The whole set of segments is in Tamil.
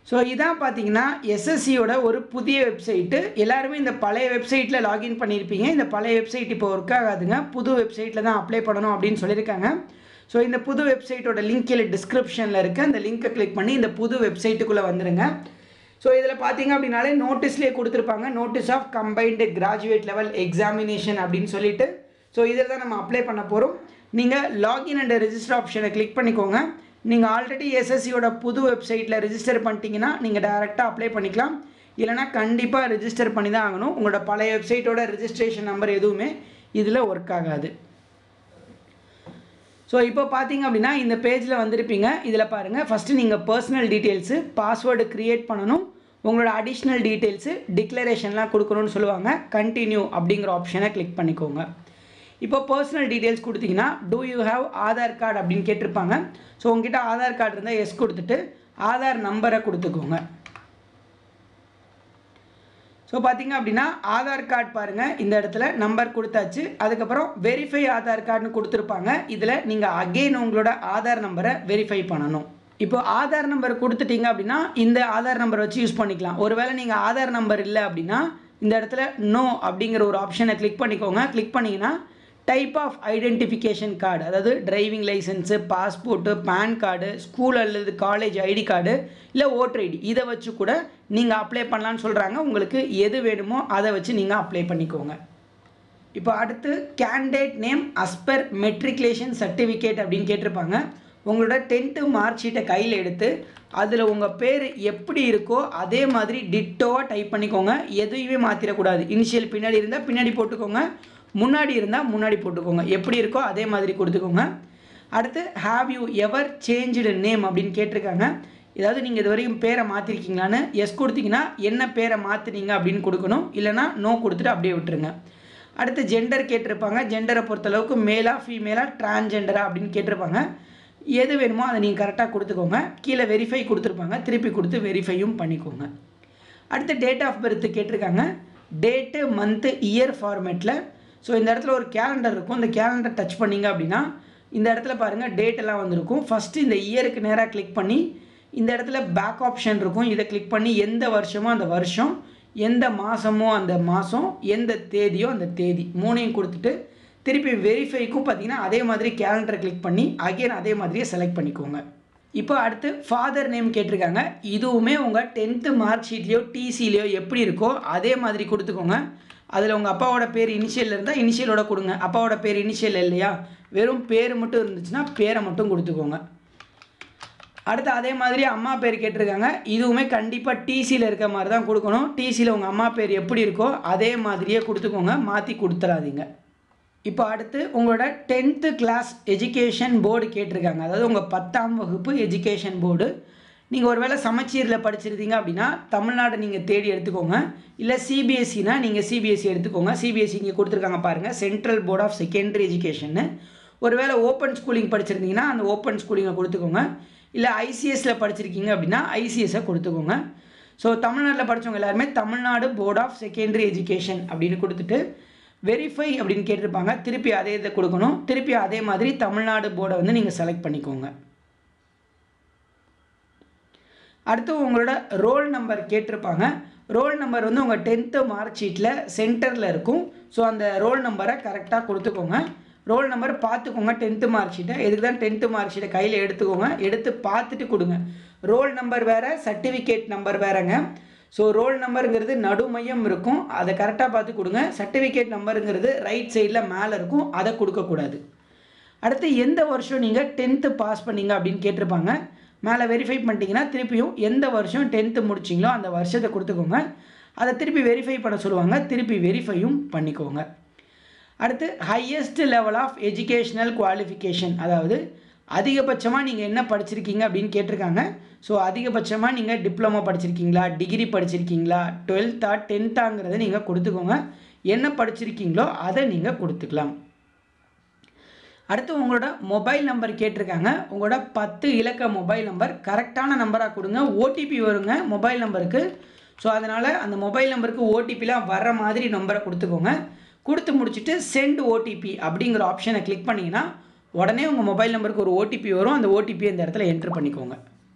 ஸோ இதான் பார்த்தீங்கன்னா எஸ்எஸ்சியோட ஒரு புதிய வெப்சைட்டு எல்லாருமே இந்த பழைய வெப்சைட்டில் லாகின் பண்ணியிருப்பீங்க இந்த பழைய வெப்சைட் இப்போ ஒர்க் ஆகாதுங்க புது வெப்சைட்டில் தான் அப்ளை பண்ணணும் அப்படின்னு சொல்லியிருக்காங்க ஸோ இந்த புது வெப்சைட்டோட லிங்க் கீழே டிஸ்கிரிப்ஷனில் இருக்குது அந்த லிங்க்கை கிளிக் பண்ணி இந்த புது வெப்சைட்டுக்குள்ளே வந்துடுங்க ஸோ இதில் பார்த்தீங்க அப்படின்னாலே நோட்டீஸ்லேயே கொடுத்துருப்பாங்க notice of combined graduate level examination அப்படின்னு சொல்லிட்டு ஸோ இதில் தான் நம்ம அப்ளை பண்ண போகிறோம் நீங்கள் லாகின் அண்ட் ரெஜிஸ்டர் ஆப்ஷனை கிளிக் பண்ணிக்கோங்க நீங்கள் ஆல்ரெடி எஸ்எஸ்சியோட புது வெப்சைட்டில் ரெஜிஸ்டர் பண்ணிட்டீங்கன்னா நீங்கள் டேரெக்டாக அப்ளை பண்ணிக்கலாம் இல்லைனா கண்டிப்பாக ரெஜிஸ்டர் பண்ணி தான் ஆகணும் உங்களோட பழைய வெப்சைட்டோட ரெஜிஸ்ட்ரேஷன் நம்பர் எதுவுமே இதில் ஒர்க் ஆகாது ஸோ இப்போ பார்த்தீங்க அப்படின்னா இந்த பேஜில் வந்திருப்பீங்க இதில் பாருங்கள் ஃபஸ்ட்டு நீங்கள் பர்சனல் டீட்டெயில்ஸு பாஸ்வேர்டு க்ரியேட் பண்ணணும் உங்களோட அடிஷ்னல் டீட்டெயில்ஸு டிக்ளரேஷன்லாம் கொடுக்கணும்னு சொல்லுவாங்க கண்டினியூ அப்படிங்கிற ஆப்ஷனை கிளிக் பண்ணிக்கோங்க இப்போ பர்சனல் டீட்டெயில்ஸ் கொடுத்தீங்கன்னா do you have Aadhaar card அப்படின்னு கேட்டிருப்பாங்க ஸோ உங்ககிட்ட ஆதார் கார்டு இருந்தால் எஸ் கொடுத்துட்டு ஆதார் நம்பரை கொடுத்துக்கோங்க ஸோ பார்த்தீங்க அப்படின்னா ஆதார் கார்டு பாருங்கள் இந்த இடத்துல நம்பர் கொடுத்தாச்சு அதுக்கப்புறம் வெரிஃபை ஆதார் கார்டுன்னு கொடுத்துருப்பாங்க இதில் நீங்கள் அகெயின் உங்களோட ஆதார் நம்பரை வெரிஃபை பண்ணணும் இப்போ ஆதார் நம்பர் கொடுத்துட்டீங்க அப்படின்னா இந்த ஆதார் நம்பர் வச்சு யூஸ் பண்ணிக்கலாம் ஒருவேளை நீங்கள் ஆதார் நம்பர் இல்லை அப்படின்னா இந்த இடத்துல நோ அப்படிங்கிற ஒரு ஆப்ஷனை கிளிக் பண்ணிக்கோங்க கிளிக் பண்ணிங்கன்னா டைப் ஆஃப் ஐடென்டிஃபிகேஷன் கார்டு அதாவது driving license passport pan card school அல்லது காலேஜ் ஐடி கார்டு இல்லை ஓட்டர் ஐடி இதை வச்சு கூட நீங்கள் அப்ளை பண்ணலான்னு சொல்கிறாங்க உங்களுக்கு எது வேணுமோ அதை வச்சு நீங்கள் அப்ளை பண்ணிக்கோங்க இப்போ அடுத்து candidate name as per matriculation certificate அப்படின்னு கேட்டிருப்பாங்க உங்களோட டென்த்து மார்க் ஷீட்டை கையில் எடுத்து அதில் உங்கள் பேர் எப்படி இருக்கோ அதே மாதிரி டிட்டோவாக டைப் பண்ணிக்கோங்க எதையுமே மாற்றிடக்கூடாது இனிஷியல் பின்னாடி இருந்தால் பின்னாடி போட்டுக்கோங்க முன்னாடி இருந்தால் முன்னாடி போட்டுக்கோங்க எப்படி இருக்கோ அதே மாதிரி கொடுத்துக்கோங்க அடுத்து have you ever change name அப்படின்னு கேட்டிருக்காங்க ஏதாவது நீங்கள் இது வரைக்கும் பேரை மாற்றிருக்கீங்களான்னு எஸ் கொடுத்தீங்கன்னா என்ன பேரை மாற்றுனீங்க அப்படின்னு கொடுக்கணும் இல்லைனா நோ கொடுத்துட்டு அப்படியே விட்டுருங்க அடுத்து ஜெண்டர் கேட்டிருப்பாங்க ஜெண்டரை பொறுத்தளவுக்கு மேலா ஃபீமேலா டிரான்ஜெண்டரா அப்படின்னு கேட்டிருப்பாங்க எது வேணுமோ அதை நீங்கள் கரெக்டாக கொடுத்துக்கோங்க கீழே வெரிஃபை கொடுத்துருப்பாங்க திருப்பி கொடுத்து வெரிஃபையும் பண்ணிக்கோங்க அடுத்து டேட் ஆஃப் பர்த் கேட்டிருக்காங்க டேட்டு மந்த்து இயர் ஃபார்மேட்டில் ஸோ இந்த இடத்துல ஒரு கேலண்டர் இருக்கும் இந்த கேலண்டர் டச் பண்ணிங்க அப்படின்னா இந்த இடத்துல பாருங்கள் டேட் எல்லாம் வந்திருக்கும் ஃபஸ்ட்டு இந்த இயருக்கு நேராக கிளிக் பண்ணி இந்த இடத்துல பேக் ஆப்ஷன் இருக்கும் இதை கிளிக் பண்ணி எந்த வருஷமோ அந்த வருஷம் எந்த மாதமோ அந்த மாதம் எந்த தேதியோ அந்த தேதி மூணையும் கொடுத்துட்டு திருப்பி வெரிஃபைக்கும் பார்த்தீங்கன்னா அதே மாதிரி கேலண்டரை கிளிக் பண்ணி அகைன் அதே மாதிரியே செலக்ட் பண்ணிக்கோங்க இப்போ அடுத்து ஃபாதர் நேம் கேட்டிருக்காங்க இதுவுமே உங்கள் டென்த்து மார்க் ஷீட்லேயோ டிசிலேயோ எப்படி இருக்கோ அதே மாதிரி கொடுத்துக்கோங்க அதில் உங்கள் அப்பாவோட பேர் இனிஷியல் இருந்தால் இனிஷியலோட கொடுங்க அப்பாவோட பேர் இனிஷியல் இல்லையா வெறும் பேர் மட்டும் இருந்துச்சுன்னா பேரை மட்டும் கொடுத்துக்கோங்க அடுத்து அதே மாதிரி அம்மா பேர் கேட்டிருக்காங்க இதுவுமே கண்டிப்பாக டிசியில் இருக்க மாதிரி தான் கொடுக்கணும் டிசியில் உங்கள் அம்மா பேர் எப்படி இருக்கோ அதே மாதிரியே கொடுத்துக்கோங்க மாற்றி கொடுத்துறாதீங்க இப்போ அடுத்து உங்களோட டென்த்து கிளாஸ் எஜுகேஷன் போர்டு கேட்டிருக்காங்க அதாவது உங்கள் பத்தாம் வகுப்பு எஜுகேஷன் போர்டு நீங்கள் ஒருவேளை சமச்சீரில் படிச்சிருந்தீங்க அப்படின்னா தமிழ்நாடு நீங்கள் தேடி எடுத்துக்கோங்க இல்லை சிபிஎஸ்சினா நீங்கள் சிபிஎஸ்சி எடுத்துக்கோங்க சிபிஎஸ்சி இங்கே கொடுத்துருக்காங்க பாருங்கள் சென்ட்ரல் போர்ட் ஆஃப் செகண்டரி எஜுகேஷன்னு ஒருவேளை ஓப்பன் ஸ்கூலிங் படிச்சிருந்தீங்கன்னா அந்த ஓப்பன் ஸ்கூலிங்கை கொடுத்துக்கோங்க இல்லை ஐசிஎஸ்சில் படிச்சிருக்கீங்க அப்படின்னா ஐசிஎஸ்ஸை கொடுத்துக்கோங்க ஸோ தமிழ்நாட்டில் படித்தவங்க எல்லாருமே Tamil Nadu board of secondary education அப்படின்னு கொடுத்துட்டு வெரிஃபை அப்படின்னு கேட்டிருப்பாங்க திருப்பி அதே இதை கொடுக்கணும் திருப்பி அதே மாதிரி தமிழ்நாடு போர்டை வந்து நீங்கள் செலக்ட் பண்ணிக்கோங்க அடுத்து உங்களோட ரோல் நம்பர் கேட்டிருப்பாங்க ரோல் நம்பர் வந்து உங்கள் டென்த்து மார்க் ஷீட்டில் சென்டரில் இருக்கும் ஸோ அந்த ரோல் நம்பரை கரெக்டாக கொடுத்துக்கோங்க ரோல் நம்பர் பார்த்துக்கோங்க டென்த்து மார்க் ஷீட்டை எதுக்கு தான் டென்த்து மார்க் ஷீட்டை கையில் எடுத்துக்கோங்க எடுத்து பார்த்துட்டு கொடுங்க ரோல் நம்பர் வேறு சர்டிஃபிகேட் நம்பர் வேறுங்க ஸோ ரோல் நம்பருங்கிறது நடுமையம் இருக்கும் அதை கரெக்டாக பார்த்து கொடுங்க சர்டிஃபிகேட் நம்பருங்கிறது ரைட் சைடில் மேலே இருக்கும் அதை கொடுக்கக்கூடாது அடுத்து எந்த வருஷம் நீங்கள் டென்த்து பாஸ் பண்ணீங்க அப்படின்னு கேட்டிருப்பாங்க மேலே வெரிஃபை பண்ணிட்டீங்கன்னா திருப்பியும் எந்த வருஷம் டென்த்து முடிச்சிங்களோ அந்த வருஷத்தை கொடுத்துக்கோங்க அதை திருப்பி வெரிஃபை பண்ண சொல்லுவாங்க திருப்பி வெரிஃபையும் பண்ணிக்கோங்க அடுத்து highest level of educational qualification அதாவது அதிகபட்சமாக நீங்கள் என்ன படிச்சிருக்கீங்க அப்படின்னு கேட்டிருக்காங்க ஸோ அதிகபட்சமாக நீங்கள் டிப்ளமோ படிச்சிருக்கீங்களா டிகிரி படிச்சிருக்கீங்களா டுவெல்த்தா டென்த்தாங்கிறத நீங்கள் கொடுத்துக்கோங்க என்ன படிச்சிருக்கீங்களோ அதை நீங்கள் கொடுத்துக்கலாம் அடுத்து உங்களோட மொபைல் நம்பர் கேட்டிருக்காங்க உங்களோட பத்து இலக்க மொபைல் நம்பர் கரெக்டான நம்பராக கொடுங்க ஓடிபி வருங்க மொபைல் நம்பருக்கு ஸோ அதனால் அந்த மொபைல் நம்பருக்கு ஓடிபிலாம் வர்ற மாதிரி நம்பரை கொடுத்துக்கோங்க கொடுத்து முடிச்சுட்டு சென்ட் ஓடிபி அப்படிங்கிற ஆப்ஷனை கிளிக் பண்ணிங்கன்னா உடனே உங்கள் மொபைல் நம்பருக்கு ஒரு ஓடிபி வரும் அந்த ஓடிபி அந்த இடத்துல என்ட்ரு பண்ணிக்கோங்க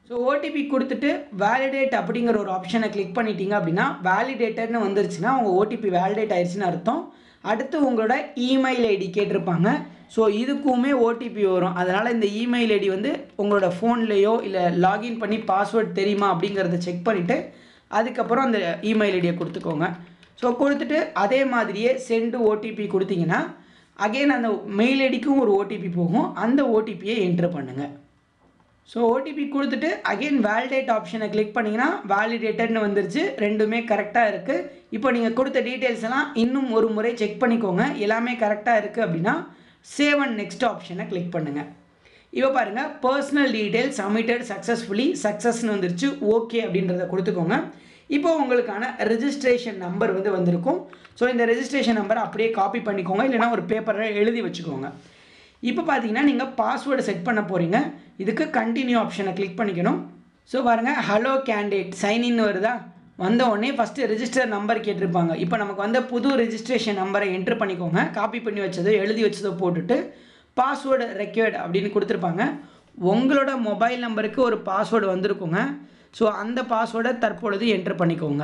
ஸோ ஓடிபி கொடுத்துட்டு வேலிடேட் அப்படிங்கிற ஒரு ஆப்ஷனை கிளிக் பண்ணிட்டீங்க அப்படின்னா வேலிடேட்டட்னு வந்துருச்சுன்னா உங்கள் ஓடிபி வேலிடேட் ஆயிடுச்சுன்னு அர்த்தம் அடுத்து உங்களோட இமெயில் ஐடி கேட்டிருப்பாங்க ஸோ இதுக்குமே ஓடிபி வரும் அதனால் இந்த இமெயில் ஐடி வந்து உங்களோட ஃபோன்லேயோ இல்லை லாகின் பண்ணி பாஸ்வேர்ட் தெரியுமா அப்படிங்கிறத செக் பண்ணிவிட்டு அதுக்கப்புறம் அந்த இமெயில் ஐடியை கொடுத்துக்கோங்க ஸோ கொடுத்துட்டு அதே மாதிரியே சென்டு ஓடிபி கொடுத்தீங்கன்னா அகெயின் அந்த மெயில் ஐடிக்கும் ஒரு ஓடிபி போகும் அந்த ஓடிபியை என்ட்ரு பண்ணுங்கள் ஸோ ஓடிபி கொடுத்துட்டு அகெயின் வேலிடேட் ஆப்ஷனை கிளிக் பண்ணிங்கன்னா வேலிடேட்டட்னு வந்துருச்சு ரெண்டுமே கரெக்டாக இருக்குது இப்போ நீங்கள் கொடுத்த டீட்டெயில்ஸ் எல்லாம் இன்னும் ஒரு முறை செக் பண்ணிக்கோங்க எல்லாமே கரெக்டாக இருக்குது அப்படின்னா சேவ் அண்ட் நெக்ஸ்ட் ஆப்ஷனை கிளிக் பண்ணுங்கள் இப்போ பாருங்கள் பர்சனல் டீட்டெயில் சப்மிட்டட் சக்ஸஸ்ஃபுல்லி சக்ஸஸ்னு வந்துருச்சு ஓகே அப்படின்றத கொடுத்துக்கோங்க இப்போ உங்களுக்கான ரெஜிஸ்ட்ரேஷன் நம்பர் வந்து வந்திருக்கும் ஸோ இந்த ரெஜிஸ்ட்ரேஷன் நம்பரை அப்படியே காப்பி பண்ணிக்கோங்க இல்லைனா ஒரு பேப்பரில் எழுதி வச்சுக்கோங்க இப்போ பார்த்தீங்கன்னா நீங்கள் பாஸ்வேர்டு செட் பண்ண போகிறீங்க இதுக்கு கண்டினியூ ஆப்ஷனை கிளிக் பண்ணிக்கணும் ஸோ பாருங்கள் ஹலோ கேண்டிடேட் சைன்இன் வருதா வந்த உடனே ஃபஸ்ட்டு ரெஜிஸ்டர் நம்பர் கேட்டிருப்பாங்க இப்போ நமக்கு வந்த புது ரெஜிஸ்ட்ரேஷன் நம்பரை என்ட்ரு பண்ணிக்கோங்க காப்பி பண்ணி வச்சதோ எழுதி வச்சதோ போட்டுட்டு பாஸ்வேர்டு ரெக்யர்ட் அப்படின்னு கொடுத்துருப்பாங்க உங்களோட மொபைல் நம்பருக்கு ஒரு பாஸ்வேர்டு வந்திருக்குங்க ஸோ அந்த பாஸ்வேர்டை தற்பொழுது என்ட்ரு பண்ணிக்கோங்க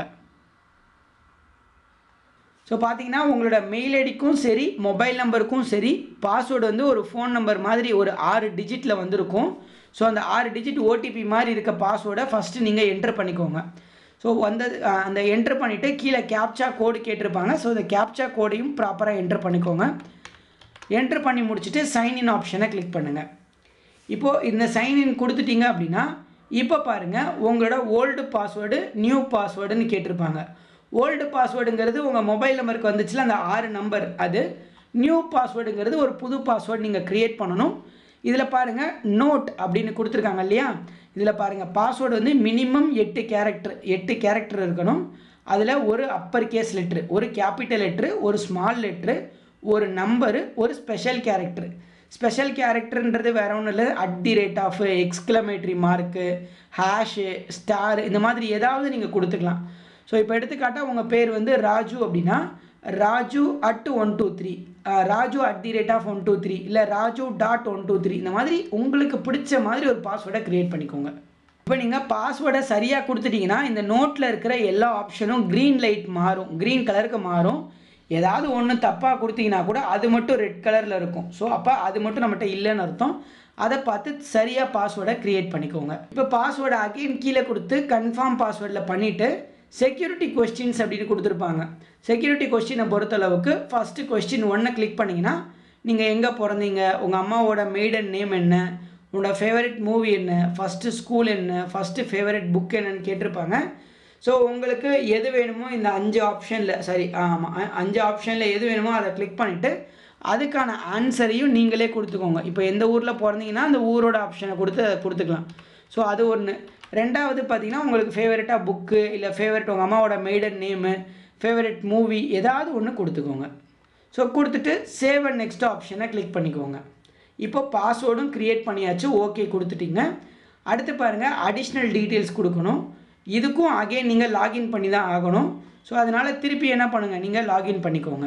ஸோ பார்த்தீங்கன்னா உங்களோட மெயில் ஐடிக்கும் சரி மொபைல் நம்பருக்கும் சரி பாஸ்வேர்டு வந்து ஒரு ஃபோன் நம்பர் மாதிரி ஒரு ஆறு டிஜிட்டில் வந்திருக்கும் ஸோ அந்த ஆறு டிஜிட் ஓடிபி மாதிரி இருக்க பாஸ்வேர்டை ஃபஸ்ட்டு நீங்கள் என்ட்ரு பண்ணிக்கோங்க ஸோ வந்தது அஹ், அந்த என்ட்ரு பண்ணிவிட்டு கீழே கேப்சா கோடு கேட்டிருப்பாங்க ஸோ இந்த கேப்சா கோடையும் ப்ராப்பராக என்ட்ரு பண்ணிக்கோங்க என்ட்ரு பண்ணி முடிச்சுட்டு சைன்இன் ஆப்ஷனை கிளிக் பண்ணுங்கள் இப்போது இந்த சைன்இன் கொடுத்துட்டீங்க அப்படின்னா இப்போ பாருங்கள் உங்களோட ஓல்டு பாஸ்வேர்டு நியூ பாஸ்வேர்டுன்னு கேட்டிருப்பாங்க ஓல்டு பாஸ்வேர்டுங்கிறது உங்கள் மொபைல் நம்பருக்கு வந்துச்சுல அந்த ஆறு நம்பர் அது நியூ பாஸ்வேர்டுங்கிறது ஒரு புது பாஸ்வேர்டு நீங்கள் க்ரியேட் பண்ணணும் இதில் பாருங்கள் நோட் அப்படின்னு கொடுத்துருக்காங்க இல்லையா இதில் பாருங்கள் பாஸ்வேர்டு வந்து மினிமம் எட்டு கேரக்டர் எட்டு கேரக்டர் இருக்கணும் அதில் ஒரு அப்பர் கேஸ் லெட்ரு ஒரு கேபிட்டல் லெட்ரு ஒரு ஸ்மால் லெட்ரு ஒரு நம்பரு ஒரு ஸ்பெஷல் கேரக்டர் ஸ்பெஷல் கேரக்டர்ன்றது வேற ஒன்றும் இல்லை at the rate of exclamatory mark hash star இந்த மாதிரி ஏதாவது நீங்கள் கொடுத்துக்கலாம் ஸோ இப்போ எடுத்துக்காட்டால் உங்கள் பேர் வந்து ராஜு அப்படின்னா Raju at one two three Raju at the rate of one two three இல்லை Raju dot one two three இந்த மாதிரி உங்களுக்கு பிடிச்ச மாதிரி ஒரு பாஸ்வேர்டை க்ரியேட் பண்ணிக்கோங்க இப்போ நீங்கள் பாஸ்வேர்டை சரியாக கொடுத்துட்டீங்கன்னா இந்த நோட்டில் இருக்கிற எல்லா ஆப்ஷனும் க்ரீன் லைட் மாறும் க்ரீன் கலருக்கு மாறும் ஏதாவது ஒன்று தப்பாக கொடுத்தீங்கன்னா கூட அது மட்டும் ரெட் கலரில் இருக்கும் ஸோ அப்போ அது மட்டும் நம்மகிட்ட இல்லைன்னு அர்த்தம் அதை பார்த்து சரியாக பாஸ்வேர்டை க்ரியேட் பண்ணிக்கோங்க இப்போ பாஸ்வேர்டை அகைன் கீழே கொடுத்து கன்ஃபார்ம் பாஸ்வேர்டில் பண்ணிவிட்டு செக்யூரிட்டி கொஸ்டின்ஸ் அப்படின்னு கொடுத்துருப்பாங்க செக்யூரிட்டி கொஸ்டினை பொறுத்தளவுக்கு ஃபஸ்ட்டு கொஸ்டின் ஒன்றை கிளிக் பண்ணிங்கன்னா நீங்கள் எங்கே பிறந்தீங்க உங்கள் அம்மாவோட மெய்டன் நேம் என்ன உங்களோட ஃபேவரட் மூவி என்ன ஃபஸ்ட்டு ஸ்கூல் என்ன ஃபஸ்ட்டு ஃபேவரட் புக் என்னன்னு கேட்டிருப்பாங்க ஸோ உங்களுக்கு எது வேணுமோ இந்த அஞ்சு ஆப்ஷனில் சாரி ஆமாம் அஞ்சு ஆப்ஷனில் எது வேணுமோ அதை கிளிக் பண்ணிவிட்டு அதுக்கான ஆன்சரையும் நீங்களே கொடுத்துக்கோங்க இப்போ எந்த ஊரில் பிறந்தீங்கன்னா அந்த ஊரோட ஆப்ஷனை கொடுத்து அதை கொடுத்துக்கலாம் ஸோ அது ஒன்று ரெண்டாவது பார்த்தீங்கன்னா உங்களுக்கு ஃபேவரட்டாக புக்கு இல்லை ஃபேவரட் உங்கள் அம்மாவோட மெய்டன் நேமு ஃபேவரட் மூவி ஏதாவது ஒன்று கொடுத்துக்கோங்க ஸோ கொடுத்துட்டு சேவ் அண்ட் நெக்ஸ்ட் ஆப்ஷனை கிளிக் பண்ணிக்கோங்க இப்போ பாஸ்வேர்டும் க்ரியேட் பண்ணியாச்சு ஓகே கொடுத்துட்டீங்க அடுத்து பாருங்கள் அடிஷ்னல் டீட்டெயில்ஸ் கொடுக்கணும் இதுக்கும் அகைன் நீங்கள் லாகின் பண்ணி தான் ஆகணும் ஸோ அதனால் திருப்பி என்ன பண்ணுங்கள் நீங்கள் லாகின் பண்ணிக்கோங்க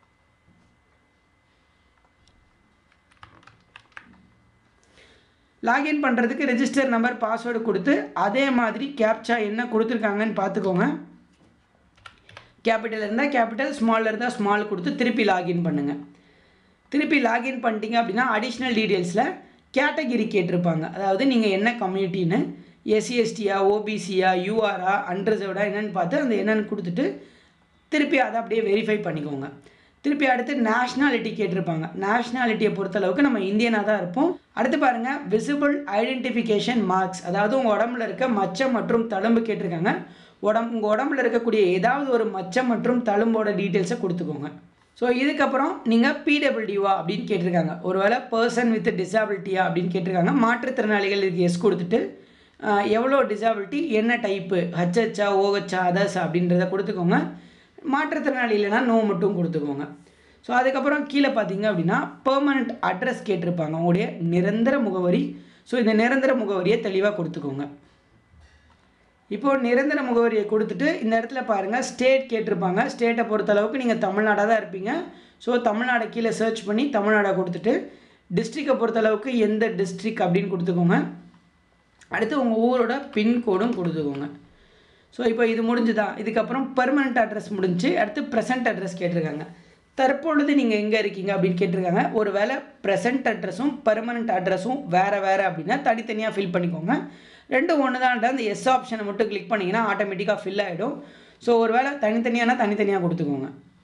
லாகின் பண்ணுறதுக்கு ரெஜிஸ்டர் நம்பர் பாஸ்வேர்டு கொடுத்து அதே மாதிரி கேப்சா என்ன கொடுத்துருக்காங்கன்னு பார்த்துக்கோங்க கேபிட்டல் இருந்தால் கேபிட்டல் ஸ்மாலில் இருந்தால் ஸ்மால் கொடுத்து திருப்பி லாகின் பண்ணுங்கள் திருப்பி லாகின் பண்ணிட்டீங்க அப்படின்னா அடிஷ்னல் டீட்டெயில்ஸில் கேட்டகிரி கேட்டிருப்பாங்க அதாவது நீங்கள் என்ன கம்யூனிட்டின்னு எஸ்சிஎஸ்டியா ஓபிசியா யூஆரா அன்ரிசர்வ்டா என்னென்னு பார்த்து அந்த என்னென்னு கொடுத்துட்டு திருப்பி அதை அப்படியே வெரிஃபை பண்ணிக்கோங்க திருப்பி அடுத்து நேஷ்னாலிட்டி கேட்டிருப்பாங்க நேஷ்னாலிட்டியை பொறுத்தளவுக்கு நம்ம இந்தியனாக தான் இருப்போம் அடுத்து பாருங்கள் விசிபிள் ஐடென்டிஃபிகேஷன் மார்க்ஸ் அதாவது உங்கள் உடம்புல இருக்க மச்சம் மற்றும் தழும்பு கேட்டிருக்காங்க உடம்பு உங்கள் உடம்புல இருக்கக்கூடிய ஏதாவது ஒரு மச்சம் மற்றும் தழும்போட டீட்டெயில்ஸை கொடுத்துக்கோங்க ஸோ இதுக்கப்புறம் நீங்கள் பிடபிள்யூவா அப்படின்னு கேட்டிருக்காங்க ஒருவேளை பர்சன் வித் டிசபிலிட்டியா அப்படின்னு கேட்டிருக்காங்க மாற்றுத்திறனாளிகள் இதுக்கு எஸ் கொடுத்துட்டு ஆஹ், எவ்வளோ டிசபிலிட்டி என்ன டைப்பு ஹச்ஹெச்சா ஓஹெச்சா அதர்ஸ் அப்படின்றத கொடுத்துக்கோங்க மாற்றுத்திறனாளி இல்லைன்னா நோ மட்டும் கொடுத்துக்கோங்க ஸோ அதுக்கப்புறம் கீழே பார்த்தீங்க அப்படின்னா பெர்மனண்ட் அட்ரஸ் கேட்டிருப்பாங்க உங்களுடைய நிரந்தர முகவரி ஸோ இந்த நிரந்தர முகவரியை தெளிவாக கொடுத்துக்கோங்க இப்போ நிரந்தர முகவரியை கொடுத்துட்டு இந்த இடத்துல பாருங்கள் ஸ்டேட் கேட்டிருப்பாங்க ஸ்டேட்டை பொறுத்தளவுக்கு நீங்கள் தமிழ்நாடாக தான் இருப்பீங்க ஸோ தமிழ்நாடை கீழே சர்ச் பண்ணி தமிழ்நாடை கொடுத்துட்டு டிஸ்ட்ரிக்டை பொறுத்தளவுக்கு எந்த டிஸ்ட்ரிக் அப்படின்னு கொடுத்துக்கோங்க அடுத்து உங்கள் ஊரோட பின்கோடும் கொடுத்துக்கோங்க ஸோ இப்போ இது முடிஞ்சுதா இதுக்கப்புறம் பெர்மனண்ட் அட்ரஸ் முடிஞ்சு அடுத்து ப்ரெசன்ட் அட்ரஸ் கேட்டிருக்காங்க தற்பொழுது நீங்கள் எங்கே இருக்கீங்க அப்படின்னு கேட்டிருக்காங்க ஒரு வேளை ப்ரெசன்ட் அட்ரஸும் பெர்மனண்ட் அட்ரஸும் வேறு வேறு அப்படின்னா தனித்தனியாக ஃபில் பண்ணிக்கோங்க ரெண்டும் ஒன்று தான் அந்த எஸ் ஆப்ஷனை மட்டும் கிளிக் பண்ணிங்கன்னா ஆட்டோமேட்டிக்காக ஃபில் ஆகிடும் ஸோ ஒரு வேளை தனித்தனியானா தனித்தனியாக கொடுத்துக்கோங்க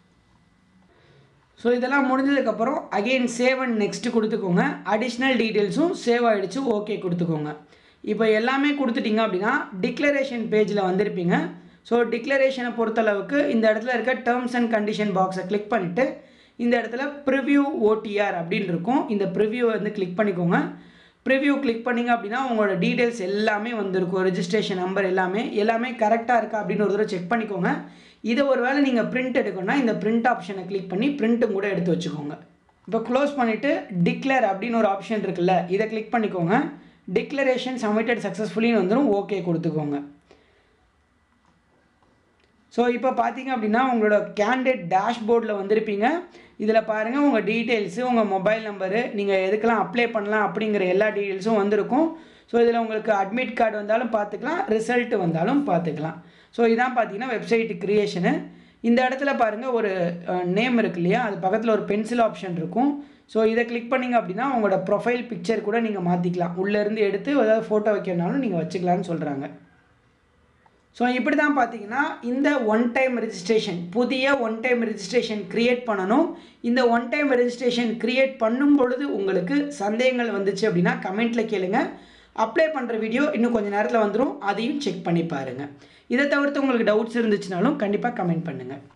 ஸோ இதெல்லாம் முடிஞ்சதுக்கப்புறம் அகெயின் சேவ் அண்ட் நெக்ஸ்ட்டு கொடுத்துக்கோங்க அடிஷ்னல் டீட்டெயில்ஸும் சேவ் ஆகிடுச்சு ஓகே கொடுத்துக்கோங்க இப்போ எல்லாமே கொடுத்துட்டீங்க அப்படின்னா டிக்ளரேஷன் பேஜில் வந்திருப்பீங்க ஸோ டிக்ளரேஷனை பொறுத்தளவுக்கு இந்த இடத்துல இருக்க டேர்ம்ஸ் அண்ட் கண்டிஷன் பாக்ஸை கிளிக் பண்ணிவிட்டு இந்த இடத்துல ப்ரிவ்யூ ஓடிஆர் அப்படின்னு இருக்கும் இந்த ப்ரிவ்யூ வந்து கிளிக் பண்ணிக்கோங்க ப்ரிவ்யூ கிளிக் பண்ணிங்க அப்படின்னா உங்களோட டீட்டெயில்ஸ் எல்லாமே வந்திருக்கும் ரெஜிஸ்ட்ரேஷன் நம்பர் எல்லாமே எல்லாமே கரெக்டாக இருக்கா அப்படின்னு ஒரு தடவை செக் பண்ணிக்கோங்க இதை ஒரு வேளை நீங்கள் பிரிண்ட் எடுக்கணும்னா இந்த பிரிண்ட் ஆப்ஷனை கிளிக் பண்ணி பிரிண்ட்டும் கூட எடுத்து வச்சுக்கோங்க இப்போ க்ளோஸ் பண்ணிவிட்டு டிக்ளேர் அப்படின்னு ஒரு ஆப்ஷன் இருக்குல்ல இதை கிளிக் பண்ணிக்கோங்க டிக்ளரேஷன் சப்மிட்டட் சக்ஸஸ்ஃபுல்லின்னு வந்துடும் ஓகே கொடுத்துக்கோங்க ஸோ இப்போ பார்த்தீங்க அப்படின்னா உங்களோட கேண்டிடேட் டேஷ்போர்டில் வந்திருப்பீங்க இதில் பாருங்கள் உங்கள் டீட்டெயில்ஸு உங்கள் மொபைல் நம்பரு நீங்கள் எதுக்கெல்லாம் அப்ளை பண்ணலாம் அப்படிங்கிற எல்லா டீட்டெயில்ஸும் வந்திருக்கும் ஸோ இதில் உங்களுக்கு அட்மிட் கார்டு வந்தாலும் பார்த்துக்கலாம் ரிசல்ட் வந்தாலும் பார்த்துக்கலாம் ஸோ இதான் பார்த்தீங்கன்னா வெப்சைட் க்ரியேஷனு இந்த இடத்துல பாருங்கள் ஒரு நேம் இருக்கு இல்லையா அது பக்கத்தில் ஒரு பென்சில் ஆப்ஷன் இருக்கும் ஸோ இதை கிளிக் பண்ணிங்க அப்படின்னா உங்களோட ப்ரொஃபைல் பிக்சர் கூட நீங்கள் மாற்றிக்கலாம் உள்ளேருந்து எடுத்து ஏதாவது ஃபோட்டோ வைக்கிறனாலும் நீங்கள் வச்சுக்கலான்னு சொல்கிறாங்க ஸோ இப்படி தான் பார்த்தீங்கன்னா இந்த ஒன் டைம் ரெஜிஸ்ட்ரேஷன் புதிய ஒன் டைம் ரெஜிஸ்ட்ரேஷன் க்ரியேட் பண்ணணும் இந்த ஒன் டைம் ரெஜிஸ்ட்ரேஷன் க்ரியேட் பண்ணும் பொழுது உங்களுக்கு சந்தேகங்கள் வந்துச்சு அப்படின்னா கமெண்ட்டில் கேளுங்க அப்ளை பண்ணுற வீடியோ இன்னும் கொஞ்சம் நேரத்தில் வந்துடும் அதையும் செக் பண்ணி பாருங்கள் இதை தவிர்த்து உங்களுக்கு டவுட்ஸ் இருந்துச்சுனாலும் கண்டிப்பாக கமெண்ட் பண்ணுங்கள்